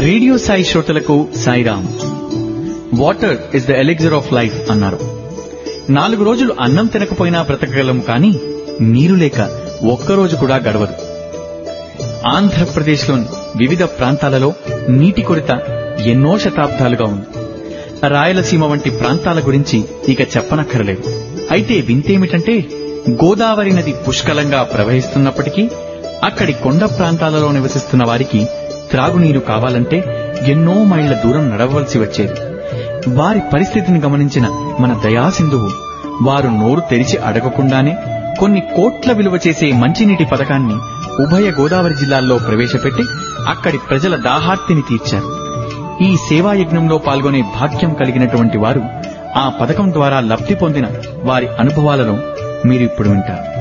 radio Sai శ్రోతలకు Sairam water is the elixir of life అన్నారు నాలుగు రోజులు అన్నం తినకపోయినా బ్రతకగలం కానీ నీరు లేక ఒక్కరోజు కూడా గడవదు ఆంధ్రప్రదేశ్లోని వివిధ ప్రాంతాలలో నీటి కొరత ఎన్నో శతాబ్దాలుగా ఉంది రాయలసీమ వంటి ప్రాంతాల గురించి ఇక చెప్పనక్కరలేదు అయితే వింతేమిటంటే గోదావరి నది పుష్కలంగా ప్రవహిస్తున్నప్పటికీ అక్కడి కొండ ప్రాంతాలలో నివసిస్తున్న వారికి త్రాగునీరు కావాలంటే ఎన్నో మైళ్ల దూరం నడవవలసి వచ్చేది వారి పరిస్థితిని గమనించిన మన దయాసింధువు వారు నోరు తెరిచి అడగకుండానే కొన్ని కోట్ల విలువ చేసే మంచినీటి పథకాన్ని ఉభయ గోదావరి జిల్లాల్లో ప్రవేశపెట్టి అక్కడి ప్రజల దాహార్తిని తీర్చారు ఈ సేవాయజ్ఞంలో పాల్గొనే భాగ్యం కలిగినటువంటి వారు ఆ పథకం ద్వారా లబ్ధి పొందిన వారి అనుభవాలను మీరు ఇప్పుడు వింటారు